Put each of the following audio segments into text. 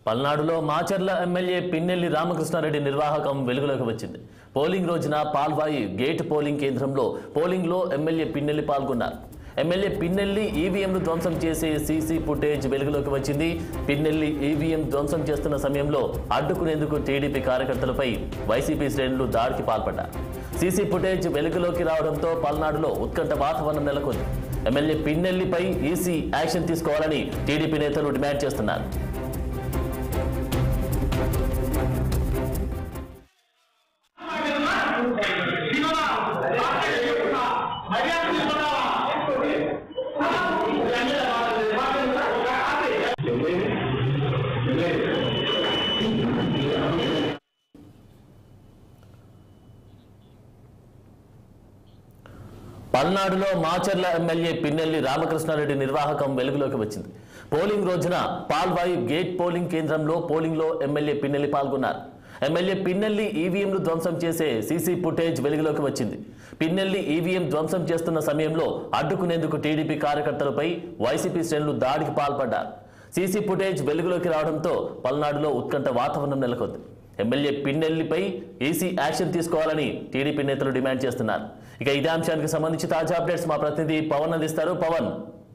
పల్నాడులో మాచర్ల ఎమ్మెల్యే పిన్నెల్లి రామకృష్ణారెడ్డి నిర్వాహకం వెలుగులోకి వచ్చింది పోలింగ్ రోజున పాల్వాయి గేట్ పోలింగ్ కేంద్రంలో పోలింగ్లో ఎమ్మెల్యే పిన్నెల్లి పాల్గొన్నారు ఎమ్మెల్యే పిన్నెల్లి ఈవీఎంను ధ్వంసం చేసే సీసీ ఫుటేజ్ వెలుగులోకి వచ్చింది పిన్నెల్లి ఈవీఎం ధ్వంసం చేస్తున్న సమయంలో అడ్డుకునేందుకు టీడీపీ కార్యకర్తలపై వైసీపీ శ్రేణులు దాడికి పాల్పడ్డారు సీసీ ఫుటేజ్ వెలుగులోకి రావడంతో పల్నాడులో ఉత్కంఠ వాతావరణం నెలకొంది ఎమ్మెల్యే పిన్నెల్లిపై ఈసీ యాక్షన్ తీసుకోవాలని టీడీపీ నేతలు డిమాండ్ చేస్తున్నారు పల్నాడులో మాచర్ల ఎమ్మెల్యే పిన్నెల్లి రామకృష్ణారెడ్డి నిర్వాహకం వెలుగులోకి వచ్చింది పోలింగ్ రోజున పాల్వాయి గేట్ పోలింగ్ కేంద్రంలో పోలింగ్లో ఎమ్మెల్యే పిన్నెల్లి పాల్గొన్నారు ఎమ్మెల్యే పిన్నెల్లి ఈవీఎంను ధ్వంసం చేసే సీసీ ఫుటేజ్ వెలుగులోకి వచ్చింది పిన్నెల్లి ఈవీఎం ధ్వంసం చేస్తున్న సమయంలో అడ్డుకునేందుకు టీడీపీ కార్యకర్తలపై వైసీపీ శ్రేణులు దాడికి పాల్పడ్డారు సీసీ ఫుటేజ్ వెలుగులోకి రావడంతో పల్నాడులో ఉత్కంఠ వాతావరణం నెలకొంది ఎమ్మెల్యే పిన్నెల్లిపై ఈసీ యాక్షన్ తీసుకోవాలని టీడీపీ నేతలు డిమాండ్ చేస్తున్నారు ఇక ఇదే అంశానికి సంబంధించి తాజా అప్డేట్స్ మా ప్రతినిధి పవన్ అందిస్తారు పవన్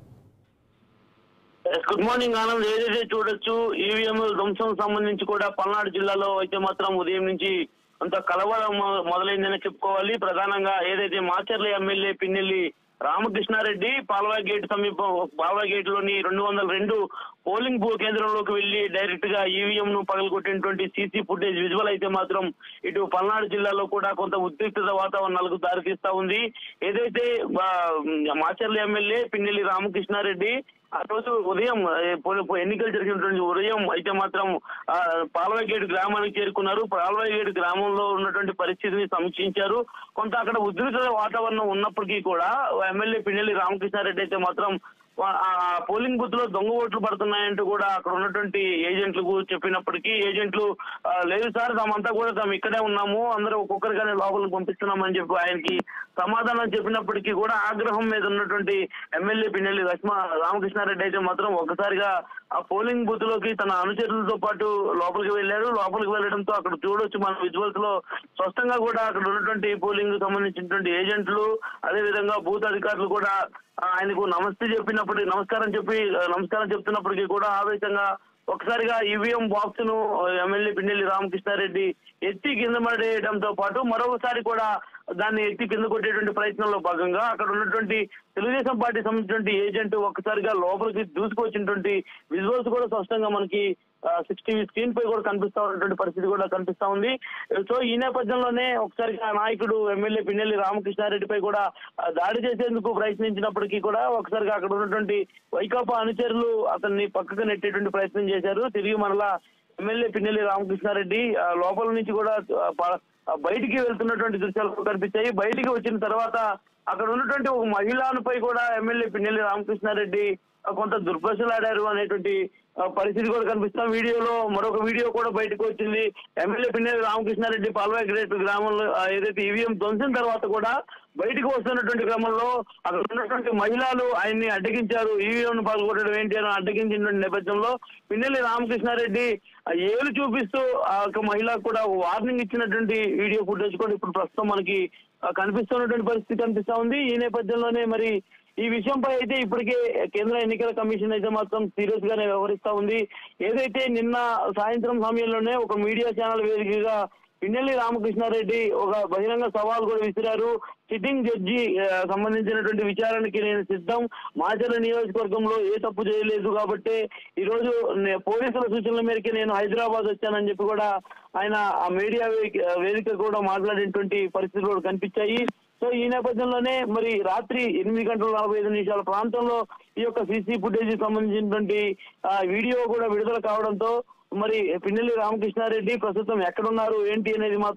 గుడ్ మార్నింగ్ ఆనంద్ ఏదైతే చూడొచ్చు ఈవీఎం ధ్వంసం సంబంధించి కూడా పల్నాడు జిల్లాలో అయితే మాత్రం ఉదయం నుంచి అంత కలవరం మొ- మొదలైందని చెప్పుకోవాలి ప్రధానంగా ఏదైతే మాచర్ల ఎమ్మెల్యే పిన్నెల్లి రామకృష్ణారెడ్డి పాల్వాయి గేట్ సమీపం పాల్వాయి గేట్ లోని రెండు వందల రెండు పోలింగ్ బూత్ కేంద్రంలోకి వెళ్లి డైరెక్ట్ గా ఈవీఎం ను పగలగొట్టినటువంటి సీసీ ఫుటేజ్ విజువల్ అయితే మాత్రం ఇటు పల్నాడు జిల్లాలో కూడా కొంత ఉద్రిక్తత వాతావరణాలకు దారితీస్తా ఉంది ఏదైతే ఆ, మాచర్ల ఎమ్మెల్యే పిన్నెల్లి రామకృష్ణారెడ్డి ఆ రోజు ఉదయం ఏ, పో- పో- ఎన్నికలు జరిగినటువంటి ఉదయం అయితే మాత్రం ఆ, పాల్వాయిగేడు గ్రామానికి చేరుకున్నారు పాల్వాయిగేడు గ్రామంలో ఉన్నటువంటి పరిస్థితిని సమీక్షించారు కొంత అక్కడ ఉద్రిక్త వాతావరణం ఉన్నప్పటికీ కూడా ఎమ్మెల్యే పిన్నెల్లి రామకృష్ణారెడ్డి అయితే మాత్రం వా- ఆ పోలింగ్ బూత్ లో దొంగ ఓట్లు పడుతున్నాయంటూ కూడా అక్కడ ఉన్నటువంటి ఏజెంట్లకు చెప్పినప్పటికీ ఏజెంట్లు ఆ, లేదు సార్ తామంతా కూడా తాము ఇక్కడే ఉన్నాము అందరూ ఒక్కొక్కరిగానే లోపలికి పంపిస్తున్నామని చెప్పి ఆయనకి సమాధానం చెప్పినప్పటికీ కూడా ఆగ్రహం మీద ఉన్నటువంటి ఎమ్మెల్యే పిన్నెల్లి లక్ష్మ రామకృష్ణారెడ్డి అయితే మాత్రం ఒక్కసారిగా ఆ పోలింగ్ బూత్ లోకి తన అనుచరులతో పాటు లోపలికి వెళ్ళారు లోపలికి వెళ్ళడంతో అక్కడ చూడొచ్చు మన విజువల్స్ లో స్పష్టంగా కూడా అక్కడ ఉన్నటువంటి పోలింగ్ సంబంధించినటువంటి ఏజెంట్లు అదే విధంగా బూత్ అధికారులు కూడా ఆ, ఆయనకు నమస్తే చెప్పినప్పటికీ నమస్కారం చెప్పి ఆ, నమస్కారం చెప్తున్నప్పటికీ కూడా ఆవేశంగా ఒకసారిగా ఈవీఎం బాక్స్ ను ఎమ్మెల్యే పిన్నెల్లి రామకృష్ణారెడ్డి ఎత్తి కింద పడేయడంతో పాటు మరొకసారి కూడా దాన్ని ఎత్తి కింద కొట్టేటువంటి ప్రయత్నంలో భాగంగా అక్కడ ఉన్నటువంటి తెలుగుదేశం పార్టీ సంబంధించినటువంటి ఏజెంట్ ఒక్కసారిగా లోపలికి దూసుకొచ్చినటువంటి విజువల్స్ కూడా స్పష్టంగా మనకి సిక్స్ టీవీ స్క్రీన్ పై కూడా కనిపిస్తా ఉన్నటువంటి పరిస్థితి కూడా కనిపిస్తా ఉంది సో ఈ నేపథ్యంలోనే ఒకసారిగా ఆ నాయకుడు ఎమ్మెల్యే పిన్నెల్లి రామకృష్ణారెడ్డిపై కూడా ఆ, దాడి చేసేందుకు ప్రయత్నించినప్పటికీ కూడా ఒకసారిగా అక్కడ ఉన్నటువంటి వైకాపా అనుచరులు అతన్ని పక్కకు నెట్టేటువంటి ప్రయత్నం చేశారు తిరిగి మరలా ఎమ్మెల్యే పిన్నెల్లి రామకృష్ణారెడ్డి ఆ, లోపల నుంచి కూడా ఆ, ప- ఆ, బయటికి వెళ్తున్నటువంటి దృశ్యాలు కనిపించాయి బయటికి వచ్చిన తర్వాత అక్కడ ఉన్నటువంటి ఒక మహిళపై కూడా ఎమ్మెల్యే పిన్నెల్లి రామకృష్ణారెడ్డి ఆ, కొంత దుర్భాషలాడారు అనేటువంటి ఆ, పరిస్థితి కూడా కనిపిస్తాం వీడియోలో మరొక వీడియో కూడా బయటకు వచ్చింది ఎమ్మెల్యే పిన్నెల్లి రామకృష్ణారెడ్డి పాల్వాయి గ్రేట్ గ్రామంలో ఆ, ఏదైతే ఈవీఎం ధ్వంసం తర్వాత కూడా బయటకు వస్తున్నటువంటి క్రమంలో అక్కడ ఉన్నటువంటి మహిళలు ఆయన్ని అడ్డగించారు ఈవీఎం పాల్గొనడం ఏంటి అని అడ్డగించినటువంటి నేపథ్యంలో పిన్నెల్లి రామకృష్ణారెడ్డి ఆ ఏలు చూపిస్తూ ఆ యొక్క మహిళకు కూడా వార్నింగ్ ఇచ్చినటువంటి వీడియో ఫుటేజ్ కూడా ఇప్పుడు ప్రస్తుతం మనకి ఆ, కనిపిస్తున్నటువంటి పరిస్థితి కనిపిస్తా ఉంది ఈ నేపథ్యంలోనే మరి ఈ విషయంపై అయితే ఇప్పటికే కేంద్ర ఎన్నికల కమిషన్ అయితే మాత్రం సీరియస్ గానే వ్యవహరిస్తా ఉంది ఏదైతే నిన్న సాయంత్రం సమయంలోనే ఒక మీడియా ఛానల్ వేదికగా పిన్నెల్లి రామకృష్ణారెడ్డి ఒక బహిరంగ సవాల్ కూడా విసిరారు సిట్టింగ్ జడ్జి ఆ, సంబంధించినటువంటి విచారణకి నేను సిద్ధం మాచర్ల నియోజకవర్గంలో ఏ తప్పు చేయలేదు కాబట్టి ఈ రోజు నే- పోలీసుల సూచనల మేరకు నేను హైదరాబాద్ వచ్చానని చెప్పి కూడా ఆయన ఆ మీడియా వేదిక వేదిక కూడా మాట్లాడినటువంటి పరిస్థితులు కూడా కనిపించాయి సో ఈ నేపథ్యంలోనే మరి రాత్రి ఎనిమిది గంటల నలభై ఐదు నిమిషాల ప్రాంతంలో ఈ యొక్క సీసీ ఫుటేజ్ సంబంధించినటువంటి ఆ, వీడియో కూడా విడుదల కావడంతో మరి పిన్నెల్లి రామకృష్ణారెడ్డి ప్రస్తుతం ఎక్కడున్నారు ఏంటి అనేది మాత్రం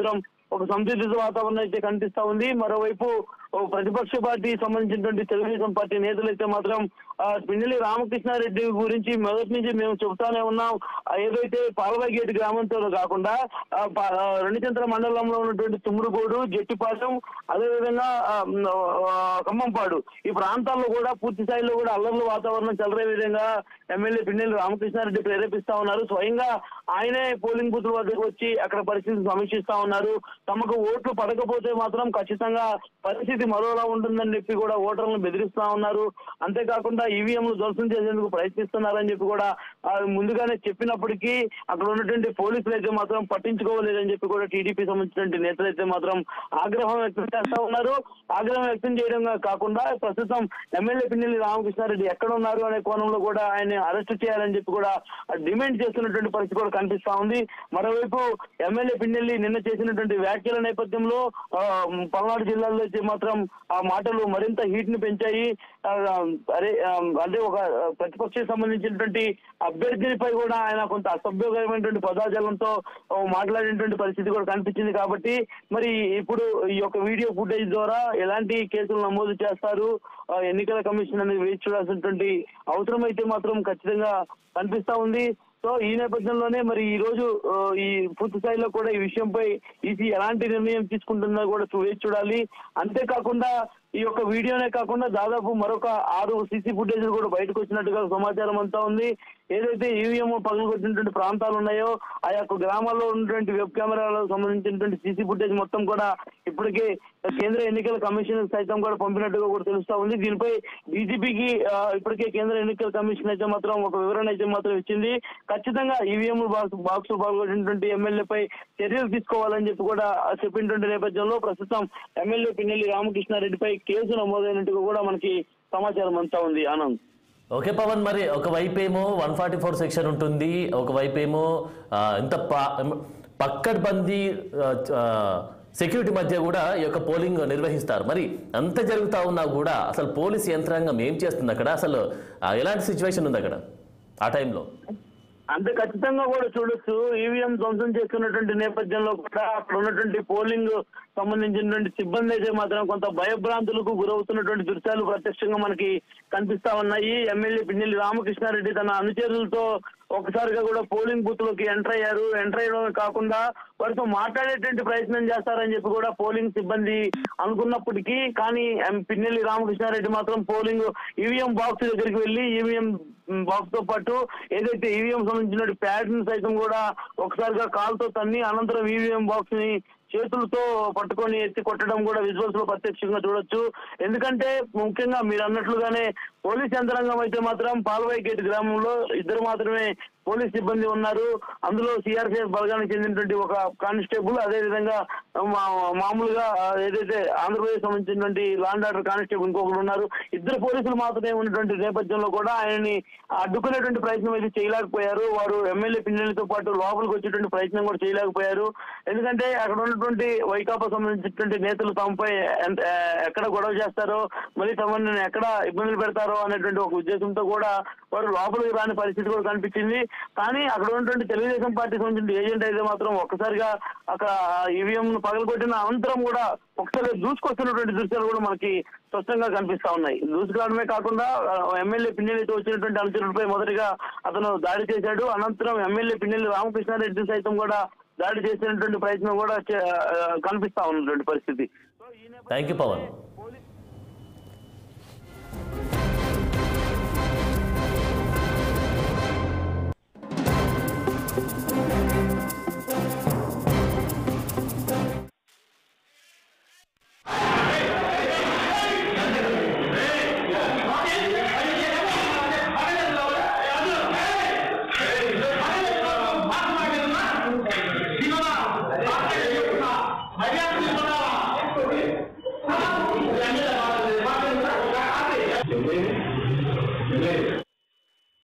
ఒక సందిగ్ధ వాతావరణం అయితే కనిపిస్తా ఉంది మరోవైపు ఓ ప్రతిపక్ష పార్టీ సంబంధించినటువంటి తెలుగుదేశం పార్టీ నేతలు అయితే మాత్రం ఆ, పిన్నెల్లి రామకృష్ణారెడ్డి గురించి మొదటి నుంచి మేము చెబుతానే ఉన్నాం ఆ, ఏదైతే పాలవాగేటి గ్రామంతో కాకుండా ఆ, పా- ఆ, రెండుచంతల మండలంలో ఉన్నటువంటి తుమ్మురుగోడు జట్టిపాలెం అదేవిధంగా ఆ, మ్, ఆ, ఖమ్మంపాడు ఈ ప్రాంతాల్లో కూడా పూర్తి స్థాయిలో కూడా అల్లర్ల వాతావరణం చెలరే విధంగా ఎమ్మెల్యే పిన్నెల్లి రామకృష్ణారెడ్డి ప్రేరేపిస్తా ఉన్నారు స్వయంగా ఆయనే పోలింగ్ బూత్ వద్దకు వచ్చి అక్కడ పరిస్థితిని సమీక్షిస్తా ఉన్నారు తమకు ఓట్లు పడకపోతే మాత్రం ఖచ్చితంగా పరిస్థితి మరోలా ఉంటుందని చెప్పి కూడా ఓటర్లను బెదిరిస్తా ఉన్నారు అంతేకాకుండా ఈవీఎంలు ధ్వంసం చేసేందుకు ప్రయత్నిస్తున్నారని చెప్పి కూడా ఆ, ముందుగానే చెప్పినప్పటికీ అక్కడ ఉన్నటువంటి పోలీసులు అయితే మాత్రం పట్టించుకోవలేదని చెప్పి కూడా టీడీపీ సంబంధించినటువంటి నేతలు అయితే మాత్రం ఆగ్రహం వ్యక్తం చేస్తా ఉన్నారు ఆగ్రహం వ్యక్తం చేయడం కాకుండా ప్రస్తుతం ఎమ్మెల్యే పిన్నెల్లి రామకృష్ణారెడ్డి ఎక్కడ ఉన్నారు అనే కోణంలో కూడా ఆయన అరెస్ట్ చేయాలని చెప్పి కూడా డిమాండ్ చేస్తున్నటువంటి పరిస్థితి కూడా కనిపిస్తా ఉంది మరోవైపు ఎమ్మెల్యే పిన్నెల్లి నిన్న చేసినటువంటి వ్యాఖ్యల నేపథ్యంలో ఆ, పల్నాడు జిల్లాలో అయితే మాత్రం ఆ మాటలు మరింత హీట్ ని పెంచాయి ఆ, అరే ఆ, అంటే ఒక ప్రతిపక్షకి సంబంధించినటువంటి అభ్యర్థినిపై కూడా ఆయన కొంత అసభ్యకరమైనటువంటి పదాజాలంతో ఆ, మాట్లాడినటువంటి పరిస్థితి కూడా కనిపించింది కాబట్టి మరి ఇప్పుడు ఈ యొక్క వీడియో ఫుటేజ్ ద్వారా ఎలాంటి కేసులు నమోదు చేస్తారు ఆ, ఎన్నికల కమిషన్ అనేది వేచి చూడాల్సినటువంటి అవసరం అయితే మాత్రం ఖచ్చితంగా కనిపిస్తా ఉంది సో ఈ నేపథ్యంలోనే మరి ఈ రోజు ఆ, ఈ పూర్తి స్థాయిలో కూడా ఈ విషయంపై ఈసీ ఎలాంటి నిర్ణయం తీసుకుంటుందో కూడా చూ- వేచి చూడాలి అంతేకాకుండా ఈ యొక్క వీడియోనే కాకుండా దాదాపు మరొక ఆరు సీసీ ఫుటేజ్ కూడా బయటకు వచ్చినట్టుగా సమాచారం అంతా ఉంది ఏదైతే ఈవీఎం పగలగొట్టినటువంటి ప్రాంతాలు ఉన్నాయో ఆ యొక్క గ్రామాల్లో ఉన్నటువంటి వెబ్ కెమెరాలకు సంబంధించినటువంటి సీసీ ఫుటేజ్ మొత్తం కూడా ఇప్పటికే కేంద్ర ఎన్నికల కమిషన్ సైతం కూడా పంపినట్టుగా కూడా తెలుస్తా ఉంది దీనిపై డీజీపీకి ఇప్పటికే కేంద్ర ఎన్నికల కమిషన్ అయితే మాత్రం ఒక వివరణ అయితే మాత్రం ఇచ్చింది ఖచ్చితంగా ఈవీఎం బాక్స్ బాక్స్ పాల్గొన్నటువంటి ఎమ్మెల్యేపై చర్యలు తీసుకోవాలని చెప్పి కూడా చెప్పినటువంటి నేపథ్యంలో ప్రస్తుతం ఎమ్మెల్యే పిన్నెల్లి రామకృష్ణారెడ్డిపై కేసు నమోదైనట్టుగా కూడా మనకి సమాచారం అంతా ఉంది ఆనంద్ ఓకే పవన్ మరి ఒకవైపు ఏమో వన్ ఫార్టీ ఫోర్ సెక్షన్ ఉంటుంది ఒకవైపు ఏమో ఆ, ఇంత పా- పక్కడ్బందీ ఆ, ఆ, సెక్యూరిటీ మధ్య కూడా ఈ యొక్క పోలింగ్ నిర్వహిస్తారు మరి అంత జరుగుతా ఉన్నా కూడా అసలు పోలీస్ యంత్రాంగం ఏం చేస్తుంది అక్కడ అసలు ఆ, ఎలాంటి సిచ్యువేషన్ ఉంది అక్కడ ఆ టైంలో అంతే ఖచ్చితంగా కూడా చూడొచ్చు ఈవీఎం ధ్వంసం చేస్తున్నటువంటి నేపథ్యంలో కూడా అక్కడ ఉన్నటువంటి పోలింగ్ సంబంధించినటువంటి సిబ్బంది అయితే మాత్రం కొంత భయభ్రాంతులకు గురవుతున్నటువంటి దృశ్యాలు ప్రత్యక్షంగా మనకి కనిపిస్తా ఉన్నాయి ఎమ్మెల్యే పిన్నెల్లి రామకృష్ణారెడ్డి తన అనుచరులతో ఒకసారిగా కూడా పోలింగ్ బూత్ లోకి ఎంటర్ అయ్యారు ఎంటర్ అయ్యడమే కాకుండా వారితో మాట్లాడేటువంటి ప్రయత్నం చేస్తారని చెప్పి కూడా పోలింగ్ సిబ్బంది అనుకున్నప్పటికీ కానీ ఎం- పిన్నెల్లి రామకృష్ణారెడ్డి మాత్రం పోలింగ్ ఈవీఎం బాక్స్ దగ్గరికి వెళ్లి ఈవీఎం బాక్స్ తో పాటు ఏదైతే ఈవీఎం సంబంధించిన ప్యాడ్ ని సైతం కూడా ఒకసారిగా కాల్తో తన్ని అనంతరం ఈవీఎం బాక్స్ ని చేతులతో పట్టుకొని ఎత్తి కొట్టడం కూడా విజువల్స్ లో ప్రత్యక్షంగా చూడొచ్చు ఎందుకంటే ముఖ్యంగా మీరు అన్నట్లుగానే పోలీస్ యంత్రాంగం అయితే మాత్రం పాల్వాయి గేట్ గ్రామంలో ఇద్దరు మాత్రమే పోలీస్ సిబ్బంది ఉన్నారు అందులో సిఆర్పిఎఫ్ బలగానికి చెందినటువంటి ఒక కానిస్టేబుల్ అదే విధంగా మా- మామూలుగా ఆ, ఏదైతే ఆంధ్రప్రదేశ్ సంబంధించినటువంటి లాండ్ ఆర్డర్ కానిస్టేబుల్ ఇంకొకరు ఉన్నారు ఇద్దరు పోలీసులు మాత్రమే ఉన్నటువంటి నేపథ్యంలో కూడా ఆయనని అడ్డుకునేటువంటి ప్రయత్నం అయితే చేయలేకపోయారు వారు ఎమ్మెల్యే పిన్నెలతో పాటు లోపలికి వచ్చేటువంటి ప్రయత్నం కూడా చేయలేకపోయారు ఎందుకంటే అక్కడ ఉన్నటువంటి వైకాపా సంబంధించినటువంటి నేతలు తమపై ఎంత- ఎక్కడ గొడవ చేస్తారో మళ్ళీ తమని ఎక్కడ ఇబ్బందులు పెడతారో అనేటువంటి ఒక ఉద్దేశంతో కూడా వారు లోపలికి రాని పరిస్థితి కూడా కనిపించింది కానీ అక్కడ ఉన్నటువంటి తెలుగుదేశం పార్టీ సంబంధించిన ఏజెంట్ అయితే మాత్రం ఒక్కసారిగా అక్కడ ఈవీఎం పగలగొట్టిన అనంతరం కూడా ఒకసారి దూసుకొస్తున్నటువంటి దృశ్యాలు కూడా మనకి స్పష్టంగా కనిపిస్తా ఉన్నాయి దూసుకురావడమే కాకుండా ఆ, ఎమ్మెల్యే పిన్నెల్లితో వచ్చినటువంటి అనుచరులపై మొదటిగా అతను దాడి చేశాడు అనంతరం ఎమ్మెల్యే పిన్నెల్లి రామకృష్ణారెడ్డి సైతం కూడా దాడి చేసినటువంటి ప్రయత్నం కూడా చే- ఆ, కనిపిస్తా ఉన్నటువంటి పరిస్థితి సో ఈ నేపథ్యంలో థ్యాంక్ యూ పవన్ పోలీస్